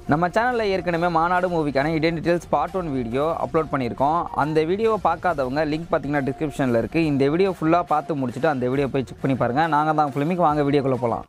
நம்ம சேனலில் ஏற்கனவே மாநாடு மூவிக்கான இடன் details part one video upload பண்ணியிருக்கோம் அந்த வீடியோவை பார்க்காதவங்க லிங்க் பார்த்தீங்கன்னா டிஸ்கிரிப்ஷனில் இருக்குது இந்த வீடியோ ஃபுல்லாக பார்த்து முடிச்சுட்டு அந்த வீடியோ போய் செக் பண்ணி பாருங்கள் நாங்கள் தான் ஃபிலிமிக்கு வாங்க வீடியோக்குள்ளே போகலாம்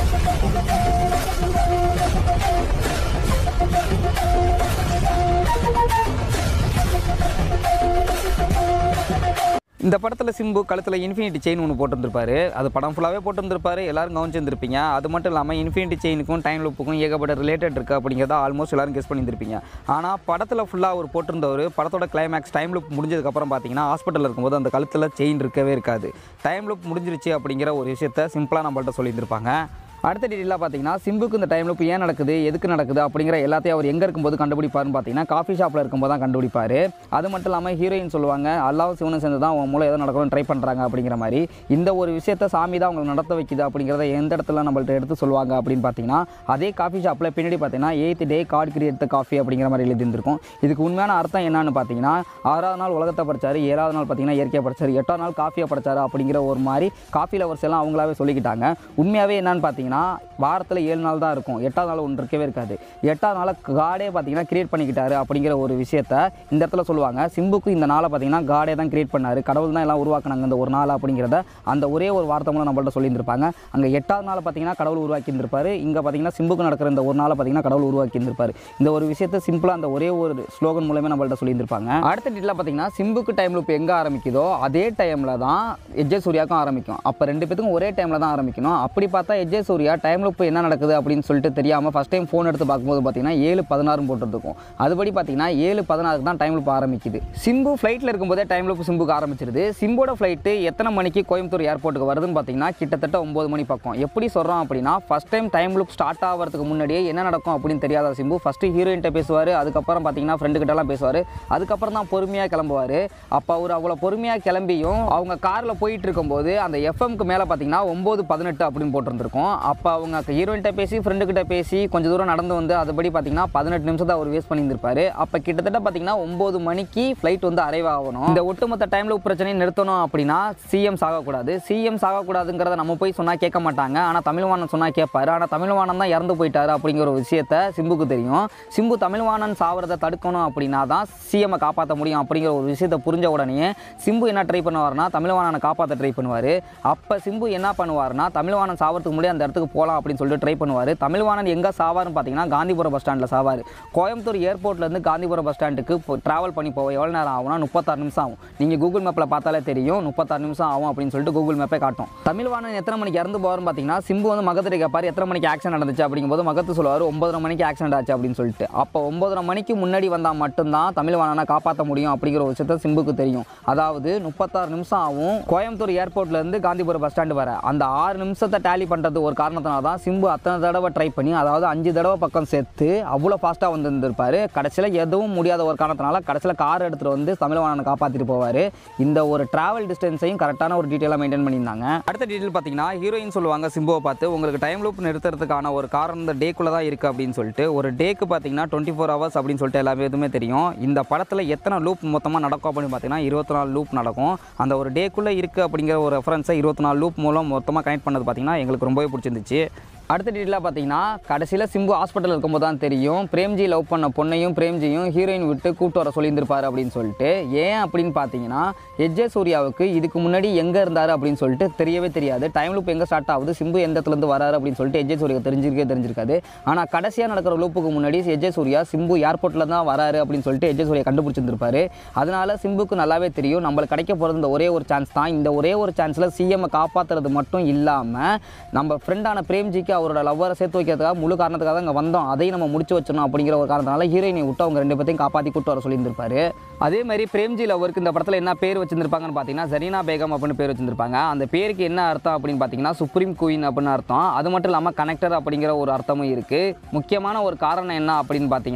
இந்த படத்தில் சிம்பு கழுத்தில் இன்ஃபினிட்டி செயின் ஒன்று போட்டிருந்திருப்பாரு அது படம் ஃபுல்லாகவே போட்டிருந்திருப்பாரு எல்லாரும் கவனிச்சிருந்திருப்பீங்க அது மட்டும் இல்லாமல் இன்ஃபினிட்டி செயினுக்கும் டைம் லூப்புக்கும் ஏகப்பட்ட ரிலேட்டட் இருக்குது அப்படிங்கிறத ஆல்மோஸ்ட் எல்லாரும் கெஸ் பண்ணியிருந்திருப்பீங்க ஆனால் படத்தில் ஃபுல்லாக அவர் போட்டிருந்தவர் படத்தோட கிளைமேக்ஸ் டைம் லூப் முடிஞ்சதுக்கப்புறம் பார்த்தீங்கன்னா ஹாஸ்பிட்டலில் இருக்கும்போது அந்த கழுத்தில் செயின் இருக்கவே இருக்காது டைம் லூப் முடிஞ்சிருச்சு அப்படிங்கிற ஒரு விஷயத்த சிம்பிளாக நம்மள்ட்ட சொல்லியிருந்திருப்பாங்க அடுத்த டீட்டெயிலாக பார்த்தீங்கன்னா சிம்புக்கு இந்த டைம் லூப் ஏன் நடக்குது எதுக்கு நடக்குது அப்படிங்கிற எல்லாத்தையும் அவர் எங்கே இருக்கும்போது கண்டுபிடிப்பாருன்னு பார்த்தீங்கன்னா காஃபி ஷாப்பில் இருக்கும்போது தான் கண்டுபிடிப்பார் அது மட்டும் இல்லாமல் ஹீரோயின் சொல்லுவாங்க அல்லாவும் சிவனும் சேர்ந்து தான் அவங்க மூலம் ஏதோ நடக்கணும்னு ட்ரை பண்ணுறாங்க அப்படிங்கிற மாதிரி இந்த ஒரு விஷயத்த சாமி தான் அவங்களை நடத்த வைக்குது அப்படிங்கிறத எந்த இடத்துல நம்மள்ட்ட எடுத்து சொல்லுவாங்க அப்படின்னு பார்த்தீங்கன்னா அதே காஃபி ஷாப்பில் பின்னாடி பார்த்தீங்கன்னா eighth day card create coffee அப்படிங்கிற மாதிரி எழுதியிருந்திருக்கும் இதுக்கு உண்மையான அர்த்தம் என்னன்னு பார்த்தீங்கன்னா ஆறாவது நாள் உலகத்தை படிச்சாரு ஏழாவது நாள் பார்த்தீங்கன்னா இயற்கையை படிச்சாரு எட்டாவது நாள் காஃபியை படிச்சாரு அப்படிங்கிற ஒரு மாதிரி காஃபி லவர்ஸ் எல்லாம் அவங்களாவே சொல்லிக்கிட்டாங்க உண்மையாகவே என்னன்னு பார்த்தீங்கன்னா வாரத்தில் ஏழு நாள் தான் இருக்கும் எட்டாவது நாள் ஒன்று இருக்கவே இருக்காது எட்டாவது நாளை காடே பார்த்தீங்கன்னா கிரியேட் பண்ணிக்கிட்டாரு அப்படிங்கிற ஒரு விஷயத்த இந்த இடத்துல சொல்லுவாங்க சிம்புக்கு இந்த நாளை பார்த்தீங்கன்னா காடே தான் கிரியேட் பண்ணாரு கடவுள் தான் எல்லாம் உருவாக்குனாங்க இந்த ஒரு நாள் அப்படிங்கிறத அந்த ஒரே ஒரு வார்த்தை மூலம் நம்மள்ட்ட சொல்லியிருந்திருப்பாங்க அங்கே எட்டாவது நாளை பார்த்தீங்கன்னா கடவுள் உருவாக்கி இருந்திருப்பாரு இங்கே பார்த்தீங்கன்னா சிம்புக்கு நடக்கிற இந்த ஒரு நாளை பார்த்தீங்கன்னா கடவுள் உருவாக்கி இருந்திருப்பாரு இந்த ஒரு விஷயத்தை சிம்பிளாக அந்த ஒரே ஒரு ஸ்லோகன் மூலமே நம்மள்ட்ட சொல்லியிருந்திருப்பாங்க அடுத்த டீட்டில் பார்த்தீங்கன்னா சிம்புக்கு டைம் லூப் எங்கே ஆரம்பிக்குதோ அதே டைமில் தான் எஜ்ஜே சூர்யாவுக்கும் ஆரம்பிக்கும் அப்போ ரெண்டு பேத்துக்கும் ஒரே டைமில் தான் ஆரம்பிக்கணும் அப்படி பார்த்தா எஜ்ஜே சூர்யா டைம் லூப் என்ன நடக்குது அப்படின்னு சொல்லிட்டு தெரியாமல் ஃபஸ்ட் டைம் ஃபோன் எடுத்து பார்க்கும்போது பார்த்தீங்கன்னா ஏழு பதினாறும் போட்டுருக்கும் அதுபடி பார்த்தீங்கன்னா ஏழு பதினாறுக்கு தான் டைம் லூப் ஆரம்பிக்குது சிம்பு ஃப்ளைட்டில் இருக்கும்போதே டைம் லூப் சிம்புக்கு ஆரம்பிச்சிருது சிம்போட ஃப்ளைட்டு எத்தனை மணிக்கு கோயம்புத்தூர் ஏர்போர்ட்டுக்கு வருதுன்னு பார்த்தீங்கன்னா கிட்டத்தட்ட ஒம்பது மணி பக்கம் எப்படி சொல்கிறோம் அப்படின்னா first time time loop start ஆகிறதுக்கு முன்னாடியே என்ன நடக்கும் அப்படின்னு தெரியாத சிம்பு ஃபஸ்ட்டு ஹீரோயின்ட்ட பேசுவார் அதுக்கப்புறம் பார்த்தீங்கன்னா ஃப்ரெண்டு கிட்டலாம் பேசுவார் அதுக்கப்புறம் தான் பொறுமையாக கிளம்புவார் அப்போ அவர் அவ்வளோ பொறுமையாக கிளம்பியும் அவங்க காரில் போயிட்டு இருக்கும்போது அந்த எஃப்எம்க்கு மேலே பார்த்தீங்கன்னா ஒம்பது பதினெட்டு அப்படின்னு போட்டிருந்திருக்கும் அப்போ அவங்க ஹீரோயின்ட்ட பேசி ஃப்ரெண்டுக்கிட்ட பேசி கொஞ்சம் தூரம் நடந்து வந்து அதுபடி பார்த்தீங்கன்னா பதினெட்டு நிமிஷத்தை அவர் வேஸ்ட் பண்ணியிருந்திருப்பாரு அப்போ கிட்டத்தட்ட பார்த்தீங்கன்னா ஒம்பது மணிக்கு ஃப்ளைட் வந்து அரைவ் ஆகணும் இந்த ஒட்டுமொத்த டைம் லூப் பிரச்சனையை நிறுத்தணும் அப்படின்னா சிஎம் சாகக்கூடாது சிஎம் சாகக்கூடாதுங்கிறத நம்ம போய் சொன்னால் கேட்க மாட்டாங்க ஆனால் தமிழ்வாணன் சொன்னால் கேட்பாரு ஆனால் தமிழ்வாணன் தான் இறந்து போயிட்டாரு அப்படிங்கிற ஒரு விஷயத்த சிம்புக்கு தெரியும் சிம்பு தமிழ்வாணன் சாவறதை தடுக்கணும் அப்படின்னா தான் சிஎம்மை காப்பாற்ற முடியும் அப்படிங்கிற ஒரு விஷயத்தை புரிஞ்ச உடனே சிம்பு என்ன ட்ரை பண்ணுவார்னா தமிழ்வாணனை காப்பாற்ற ட்ரை பண்ணுவார் அப்போ சிம்பு என்ன பண்ணுவார்னா தமிழ்வாணன் சாவறதுக்கு முன்னாடி அந்த இடத்துக்கு போகலாம் அப்படின்னு சொல்லிட்டு ட்ரை பண்ணுவார் தமிழ்வாணன் எங்கே சாவார்னு பார்த்தீங்கன்னா காந்திபுரம் பஸ் ஸ்டாண்டில் சாவார் கோயம்புத்தூர் ஏர்போர்ட்லேருந்து காந்திபுரம் பஸ் ஸ்டாண்டுக்கு ட்ராவல் பண்ணி போக எவ்வளோ நேரம் ஆகும்னா முப்பத்தாறு நிமிஷம் ஆகும் நீங்கள் கூகுள் மேப்பில் பார்த்தாலே தெரியும் முப்பத்தாறு நிமிஷம் ஆகும் அப்படின்னு சொல்லிட்டு கூகுள் மேப்பே காட்டும் தமிழ்வாணன் எத்தனை மணிக்கு இறந்து போவார்னு பார்த்தீங்கன்னா சிம்பு வந்து மகத்திரை கேட்பார் எத்தனை மணிக்கு ஆக்ஷன் நடந்துச்சு அப்படிங்கும்போது மகத்து சொல்லுவார் ஒன்பதரை மணிக்கு ஆக்சிடென்ட் ஆச்சு அப்படின்னு சொல்லிட்டு அப்போ ஒன்பதரை மணிக்கு முன்னாடி வந்தால் மட்டும்தான் தமிழ்வாணனை காப்பாற்ற முடியும் அப்படிங்கிற ஒரு விஷயத்த சிம்புக்கு தெரியும் அதாவது முப்பத்தாறு நிமிஷம் ஆகும் கோயம்புத்தூர் ஏர்போர்ட்லேருந்து காந்திபுரம் பஸ் ஸ்டாண்டு வர அந்த ஆறு நிமிஷத்தை டேலி பண்ணுறது ஒரு காரணத்தினால தான் சிம்பு அத்தனை தடவை ட்ரை பண்ணி அதாவது அஞ்சு தடவை பக்கம் சேர்த்து அவ்வளோ ஃபாஸ்ட்டாக வந்துருந்துருப்பார் கடைசியில் எதுவும் முடியாத ஒரு காரணத்தினால கடைசியில் கார் எடுத்துகிட்டு வந்து தமிழ்வாணனை காப்பாற்றிட்டு போவார் இந்த ஒரு டிராவல் டிஸ்டன்ஸையும் கரெக்டான ஒரு டீட்டெயிலாக மெயின்டைன் பண்ணியிருந்தாங்க அடுத்த டீட்டெயில் பார்த்தீங்கன்னா ஹீரோயின் சொல்லுவாங்க சிம்புவை பார்த்து உங்களுக்கு டைம் லூப் நிறுத்துறதுக்கான ஒரு காரணம் இந்த டேக்குள்ளே தான் இருக்குது அப்படின்னு சொல்லிட்டு ஒரு டேக்கு பார்த்தீங்கன்னா டுவெண்ட்டி ஃபோர் ஹவர்ஸ் அப்படின்னு சொல்லிட்டு எல்லாமே எதுவுமே தெரியும் இந்த படத்தில் எத்தனை லூப் மொத்தமாக நடக்கும் அப்படின்னு பார்த்தீங்கன்னா இருபத்தி நாலு லூப் நடக்கும் அந்த ஒரு டேக்குள்ளே இருக்குது அப்படிங்கிற ஒரு ரெஃபரன்ஸை இருபத்தி நாலு லூப் மூலம் மொத்தமாக கனெக்ட் பண்ணது பார்த்தீங்கன்னா எங்களுக்கு ரொம்பவே பிடிச்சிருந்துச்சு அடுத்த டீட்டெயிலாக பார்த்தீங்கன்னா கடைசியில் சிம்பு ஹாஸ்பிட்டல் இருக்கும்போது தான் தெரியும் பிரேம்ஜி லவ் பண்ண பொண்ணையும் பிரேம்ஜியும் ஹீரோயின் விட்டு கூட்டு வர சொல்லியிருந்திருப்பாரு அப்படின்னு சொல்லிட்டு ஏன் அப்படின்னு பார்த்தீங்கன்னா எஜ்ஜே சூர்யாவுக்கு இதுக்கு முன்னாடி எங்கே இருந்தார் அப்படின்னு சொல்லிட்டு தெரியவே தெரியாது டைம் லூப் எங்கே ஸ்டார்ட் ஆகுது சிம்பு எந்த இடத்துலேருந்து வராரு அப்படின்னு சொல்லிட்டு எஜ்ஜே சூர்யா தெரிஞ்சிருக்கே தெரிஞ்சிருக்காது ஆனால் கடைசியாக நடக்கிற லூப்புக்கு முன்னாடி எஜ்ஜே சூர்யா சிம்பு ஏர்போர்ட்டில் தான் வராரு அப்படின்னு சொல்லிட்டு எஜ்ஜே சூர்யா கண்டுபிடிச்சிருந்திருப்பாரு அதனால சிம்புக்கு நல்லாவே தெரியும் நம்மளுக்கு கிடைக்க போகிறது இந்த ஒரே ஒரு சான்ஸ் தான் இந்த ஒரே ஒரு சான்ஸில் சிஎம்மை காப்பாற்றுறது மட்டும் இல்லாமல் நம்ம ஃப்ரெண்டான பிரேம்ஜிக்கு அவரோட லவ்வரை சேர்த்து வைக்கிறதுக்காக முழு காரணத்துக்காக இங்கே வந்தோம் அதையும் நம்ம முடிச்சு வச்சிடணும் அப்படிங்கிற ஒரு காரணத்தினால ஹீரோயினை விட்டு அவங்க ரெண்டு பேர்த்தையும் காப்பாற்றி கூட்டு வர சொல்லியிருந்திருப்பாரு அதே மாதிரி பிரேம்ஜி லவருக்கு இந்த படத்தில் என்ன பேர் வச்சிருந்திருப்பாங்கன்னு பார்த்தீங்கன்னா ஜரீனா பேகம் அப்படின்னு பேர் வச்சிருந்திருப்பாங்க அந்த பேருக்கு என்ன அர்த்தம் அப்படின்னு பார்த்தீங்கன்னா சுப்ரீம் குயின் அப்படின்னு அர்த்தம் அது மட்டும் இல்லாமல் கனெக்டர் அப்படிங்கிற ஒரு அர்த்தமும் இருக்குது முக்கியமான ஒரு காரணம் என்ன அப்படின்னு பார்த்தீங்கன்னா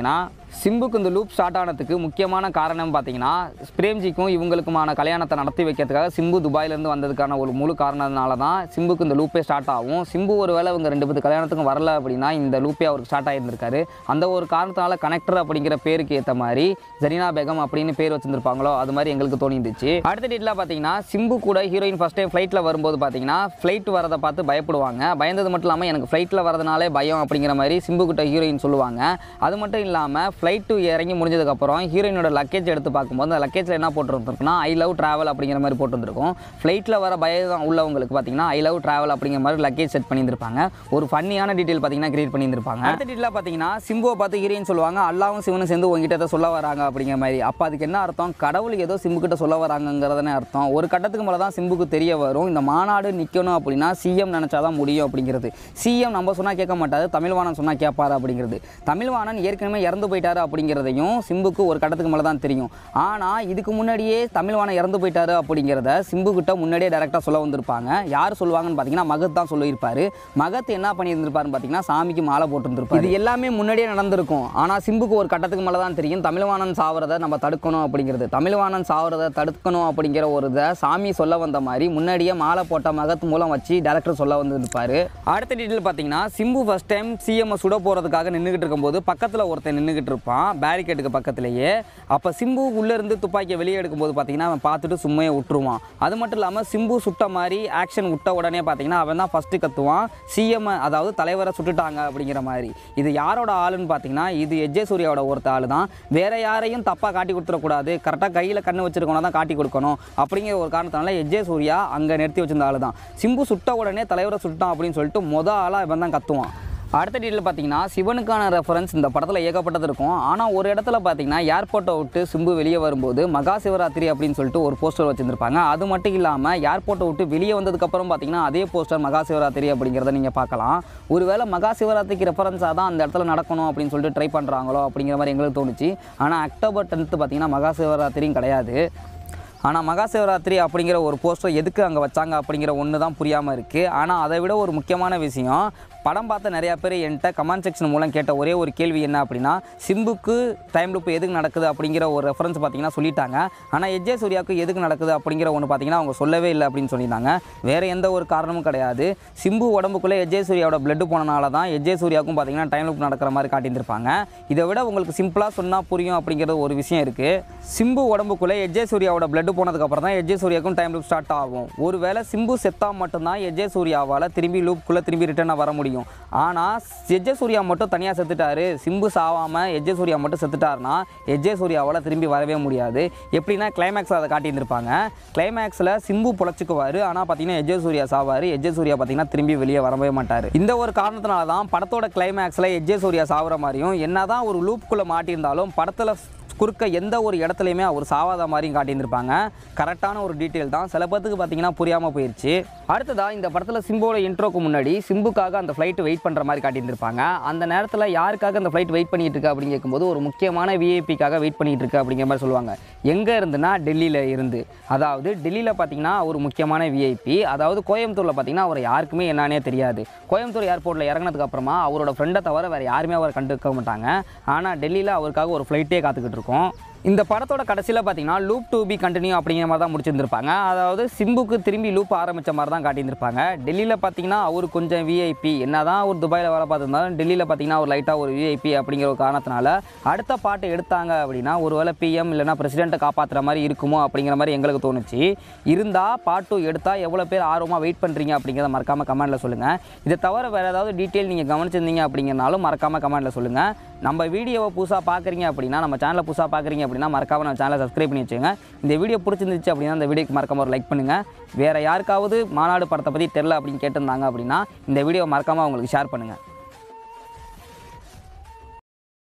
சிம்புக்கு இந்த லூப் ஸ்டார்ட் ஆனதுக்கு முக்கியமான காரணம் பார்த்தீங்கன்னா பிரேம்ஜிக்கும் இவங்களுக்குமான கல்யாணத்தை நடத்தி வைக்கிறதுக்காக சிம்பு துபாயிலேருந்து வந்ததுக்கான ஒரு முழு காரணத்தினால தான் சிம்புக்கு இந்த லூப்பே ஸ்டார்ட் ஆகும் சிம்பு ஒரு வேளை இவங்க ரெண்டு பேத்து கல்யாணத்துக்கும் வரல அப்படின்னா இந்த லூப்பே அவருக்கு ஸ்டார்ட் ஆகியிருந்திருக்காரு அந்த ஒரு காரணத்தினால கனெக்டர் அப்படிங்கிற பேருக்கு ஏற்ற மாதிரி ஜரீனா பேகம் அப்படின்னு பேர் வச்சிருந்திருப்பாங்களோ அது மாதிரி எங்களுக்கு தோணிந்துச்சு அடுத்த டேட்டில் பார்த்தீங்கன்னா சிம்பு கூட ஹீரோயின் ஃபஸ்ட் டைம் ஃப்ளைட்டில் வரும்போது பார்த்தீங்கன்னா ஃப்ளைட் வரதை பார்த்து பயப்படுவாங்க பயந்தது மட்டும் இல்லாமல் எனக்கு ஃப்ளைட்டில் வரதுனாலே பயம் அப்படிங்கிற மாதிரி சிம்பு கிட்ட ஹீரோயின் சொல்லுவாங்க அது மட்டும் இல்லாமல் ஃப்ளைட்டு இறங்கி முடிஞ்சதுக்கப்புறம் ஹீரோயினோட லக்கேஜ் எடுத்து பார்க்கும்போது அந்த லக்கேஜில் என்ன போட்டுருந்துருக்குன்னா ஐ லவ் ட்ராவல் அப்படிங்கிற மாதிரி போட்டுருந்துருக்கும் ஃப்ளைட்டில் வர பயம் உள்ளவங்களுக்கு பார்த்தீங்கன்னா ஐ லவ் ட்ராவல் அப்படிங்கிற மாதிரி லக்கேஜ் செட் பண்ணியிருந்திருப்பாங்க ஒரு ஃபன்னியான டீட்டெயில் பார்த்தீங்கன்னா கிரியேட் பண்ணியிருந்திருப்பாங்க அடுத்த டீட்டெயிலாக பார்த்தீங்கன்னா சிம்புவை பார்த்து ஹீரோயின் சொல்லுவாங்க அல்லாவும் சிவனும் சேர்ந்து உங்ககிட்ட ஏதோ சொல்ல வராங்க அப்படிங்கிற மாதிரி அப்போ அதுக்கு என்ன அர்த்தம் கடவுள் ஏதோ சிம்பு கிட்ட சொல்ல வராங்கங்கிறதானே அர்த்தம் ஒரு கட்டத்துக்கு மேலே தான் சிம்புக்கு தெரிய வரும் இந்த மாநாடு நிற்கணும் அப்படின்னா சிஎம் நினச்சாதான் முடியும் அப்படிங்கிறது சிஎம் நம்ம சொன்னால் கேட்க மாட்டாரு தமிழ்வாணன் சொன்னால் கேட்பாரு அப்படிங்கிறது தமிழ்வாணன் ஏற்கனவே இறந்து போயிட்டாரு அப்படிங்கிறதையும் சிம்புக்கு ஒரு கட்டத்துக்கு மேலே தான் தெரியும் ஆனால் இதுக்கு முன்னாடியே தமிழ்வாணன் இறந்து போயிட்டாரு அப்படிங்கிறத சிம்பு கிட்ட முன்னாடியே டேரெக்டாக சொல்ல வந்திருப்பாங்க யார் சொல்லுவாங்கன்னு பார்த்தீங்கன்னா மகத் தான் சொல்லியிருப்பாரு மகத் என்ன பண்ணியிருந்திருப்பாருன்னு பார்த்தீங்கன்னா சாமிக்கு மாலை போட்டிருந்திருப்பாரு இது எல்லாமே முன்னாடியே நடந்திருக்கும் ஆனால் சிம்புக்கு ஒரு கட்டத்துக்கு மேலே தான் தெரியும் தமிழ்வாணன் சாவறதை நம்ம தடுக்கணும் அப்படிங்கிறது தமிழ்வாணன் சாவறதை தடுக்கணும் அப்படிங்கிற ஒரு இதை சாமி சொல்ல வந்த மாதிரி முன்னாடியே மாலை போட்ட மகத் மூலம் வச்சு டேரக்டர் சொல்ல வந்திருப்பாரு அடுத்த டீட்டெயில் பார்த்தீங்கன்னா சிம்பு ஃபர்ஸ்ட் டைம் சிஎம் சுட போகிறதுக்காக நின்றுக்கிட்டு இருக்கும்போது பக்கத்தில் ஒருத்தன் நின்றுக்கிட்டு இருப்பான் பேரிகேட்டுக்கு பக்கத்துலேயே அப்போ சிம்பு உள்ளே இருந்து துப்பாக்கியை வெளியே எடுக்கும்போது பார்த்தீங்கன்னா அவன் பார்த்துட்டு சும்மையே விட்டுருவான் அது மட்டும் இல்லாமல் சிம்பு சுட்ட மாதிரி ஆக்ஷன் விட்ட உடனே பார்த்தீங்கன்னா அவன் தான் ஃபஸ்ட்டு கத்துவான் சிஎம் அதாவது தலைவரை சுட்டுட்டாங்க அப்படிங்கிற மாதிரி இது யாரோட ஆளுன்னு பார்த்தீங்கன்னா இது எஜ்ஜே சூர்யாவோட ஒருத்த ஆளு தான் வேற யாரையும் தப்பாக காட்டி கொடுத்துடக்கூடாது கரெக்டாக கையில் கண்ணு வச்சிருக்கணும் தான் காட்டி கொடுக்கணும் அப்படிங்கிற ஒரு காரணத்தினால எஜ்ஜே சூர்யா அங்கே நிறுத்தி வச்சிருந்த ஆளு தான் சிம்பு சுட்ட உடனே தலைவரை சுட்டான் அப்படின்னு சொல்லிட்டு மொத ஆளாக இவன் தான் கத்துவான் அடுத்த டீட்டில் பார்த்தீங்கன்னா சிவனுக்கான ரெஃபரன்ஸ் இந்த படத்தில் ஏகப்பட்டது இருக்கும் ஆனால் ஒரு இடத்துல பார்த்தீங்கன்னா ஏர்போர்ட்டை விட்டு சிம்பு வெளியே வரும்போது மகா சிவராத்திரி அப்படின்னு சொல்லிட்டு ஒரு போஸ்டர் வச்சுருந்துருப்பாங்க அது மட்டும் இல்லாமல் ஏர்போர்ட்டை விட்டு வெளியே வந்ததுக்கப்புறம் பார்த்தீங்கன்னா அதே போஸ்டர் மகா சிவராத்திரி அப்படிங்கிறத நீங்கள் பார்க்கலாம் ஒருவேளை மகா சிவராத்திரிக்கு ரெஃபரன்ஸாக தான் அந்த இடத்துல நடக்கணும் அப்படின்னு சொல்லிட்டு ட்ரை பண்ணுறாங்களோ அப்படிங்கிற மாதிரி எங்களுக்கு தோணுச்சு ஆனால் அக்டோபர் டென்த்து பார்த்தீங்கன்னா மகா சிவராத்திரியும் கிடையாது ஆனால் மகா சிவராத்திரி அப்படிங்கிற ஒரு போஸ்டர் எதுக்கு அங்கே வச்சாங்க அப்படிங்கிற ஒன்று தான் புரியாமல் இருக்குது ஆனால் அதை விட ஒரு முக்கியமான விஷயம் படம் பார்த்த நிறையா பேர் என்கிட்ட கமெண்ட் செக்ஷன் மூலம் கேட்ட ஒரே ஒரு கேள்வி என்ன அப்படின்னா சிம்புக்கு டைம் லூப் எதுக்கு நடக்குது அப்படிங்கிற ஒரு ரெஃபரன்ஸ் பார்த்தீங்கன்னா சொல்லிட்டாங்க ஆனால் எஜ்ஜே சூர்யாவுக்கு எதுக்கு நடக்குது அப்படிங்கிற ஒன்று பார்த்தீங்கன்னா அவங்க சொல்லவே இல்லை அப்படின்னு சொல்லியிருந்தாங்க வேறு எந்த ஒரு காரணமும் கிடையாது சிம்பு உடம்புக்குள்ளே எஜ்ஜே சூர்யாவோட பிளட் போனனால தான் எஜ்ஜே சூர்யாவுக்கும் பார்த்தீங்கன்னா டைம் லூப் நடக்கிற மாதிரி காட்டியிருந்திருப்பாங்க இதை விட உங்களுக்கு சிம்பிளாக சொன்னால் புரியும் அப்படிங்கிற ஒரு விஷயம் இருக்குது சிம்பு உடம்புக்குள்ளே எஜ்ஜே சூர்யாவோட பிளட் போனதுக்கப்புறம் தான் எஜ்ஜே சூர்யாவுக்கும் டைம் லூப் ஸ்டார்ட் ஆகும் ஒருவேளை சிம்பு செத்தா மட்டும்தான் எஜ்ஜே சூர்யாவால் திரும்பி லூப்புக்குள்ளே திரும்பி ரிட்டர்னாக வர முடியும் ஆனால் எஜ்ஜே சூர்யா மட்டும் தனியாக செத்துட்டாரு சிம்பு சாவாமல் எஜ்ஜே சூர்யா மட்டும் செத்துட்டாருன்னா எஜ்ஜே சூர்யாவால் திரும்பி வரவே முடியாது எப்படின்னா கிளைமேக்ஸில் அதை காட்டியிருந்திருப்பாங்க கிளைமேக்ஸில் சிம்பு பொழைச்சிக்குவார் ஆனால் பார்த்தீங்கன்னா எஜ்ஜே சூர்யா சாவார் எஜ்ஜே சூர்யா பார்த்தீங்கன்னா திரும்பி வெளியே வரவே மாட்டார் இந்த ஒரு காரணத்தினால தான் படத்தோட கிளைமேக்ஸில் எஜ்ஜே சூர்யா சாவுற மாதிரியும் என்னதான் ஒரு லூப்புக்குள்ளே மாட்டியிருந்தாலும் படத்தில் குறுக்க எந்த ஒரு இடத்துலையுமே அவர் சாவாத மாதிரியும் காட்டியிருந்திருப்பாங்க கரெக்டான ஒரு டீட்டெயில் தான் சில பேர்த்துக்கு பார்த்தீங்கன்னா புரியாமல் போயிடுச்சு அடுத்ததா இந்த படத்தில் சிம்போட இன்ட்ரோக்கு முன்னாடி சிம்புக்காக அந்த ஃப்ளைட்டு வெயிட் பண்ணுற மாதிரி காட்டியிருந்திருப்பாங்க அந்த நேரத்தில் யாருக்காக அந்த ஃப்ளைட் வெயிட் பண்ணிட்டு இருக்கு அப்படின்னு கேட்கும்போது ஒரு முக்கியமான விஐபிக்காக வெயிட் பண்ணிட்டு இருக்கு அப்படிங்கிற மாதிரி சொல்லுவாங்க எங்கே இருந்துன்னா டெல்லியில் இருந்து அதாவது டெல்லியில் பார்த்தீங்கன்னா ஒரு முக்கியமான விஐபி அதாவது கோயம்புத்தூரில் பார்த்தீங்கன்னா அவர் யாருக்குமே என்னன்னே தெரியாது கோயம்புத்தூர் ஏர்போர்ட்டில் இறங்கினதுக்கு அப்புறமா அவரோட ஃப்ரெண்டை தவிர வேறு யாருமே அவரை கண்டுக்க மாட்டாங்க ஆனால் டெல்லியில் அவருக்காக ஒரு ஃப்ளைட்டே காத்துக்கிட்டு இருக்கோம் இந்த படத்தோட கடைசியில் பார்த்தீங்கன்னா லூப் டு பி கண்டினியூ அப்படிங்கிற மாதிரி தான் முடிச்சிருந்திருப்பாங்க அதாவது சிம்புக்கு திரும்பி லூப் ஆரம்பித்த மாதிரி தான் காட்டியிருந்திருப்பாங்க டெல்லியில் பார்த்தீங்கன்னா அவர் கொஞ்சம் விஐபி என்ன தான் ஒரு துபாயில் வேலை பார்த்துருந்தாலும் டெல்லியில் பார்த்தீங்கன்னா ஒரு லைட்டாக ஒரு விஐபி அப்படிங்கிற ஒரு காரணத்தினால அடுத்த பாட்டு எடுத்தாங்க அப்படின்னா ஒருவேளை பிஎம் இல்லைனா பிரசிடெண்ட்டை காப்பாற்றுற மாதிரி இருக்குமோ அப்படிங்கிற மாதிரி எங்களுக்கு தோணுச்சு இருந்தால் பாட்டு டூ எடுத்தால் எவ்வளோ பேர் ஆர்வமாக வெயிட் பண்ணுறீங்க அப்படிங்கிறத மறக்காமல் கமெண்ட்டில் சொல்லுங்கள் இதை தவிர வேறு ஏதாவது டீட்டெயில் நீங்கள் கவனிச்சிருந்தீங்க அப்படிங்கிறனாலும் மறக்காமல் கமெண்ட்டில் சொல்லுங்கள் நம்ம வீடியோவை புதுசாக பார்க்குறீங்க அப்படின்னா நம்ம சேனலை புதுசாக பார்க்குறீங்க அப்படின்னா மறக்காம நம்ம சேனலை சப்ஸ்கிரைப் பண்ணி வச்சுங்க இந்த வீடியோ பிடிச்சிருந்துச்சு அப்படின்னா இந்த வீடியோக்கு மறக்காம ஒரு லைக் பண்ணுங்கள் வேறு யாருக்காவது மாநாடு படத்தை பற்றி தெரில அப்படின்னு கேட்டிருந்தாங்க அப்படின்னா இந்த வீடியோ மறக்காமல் அவங்களுக்கு ஷேர் பண்ணுங்கள்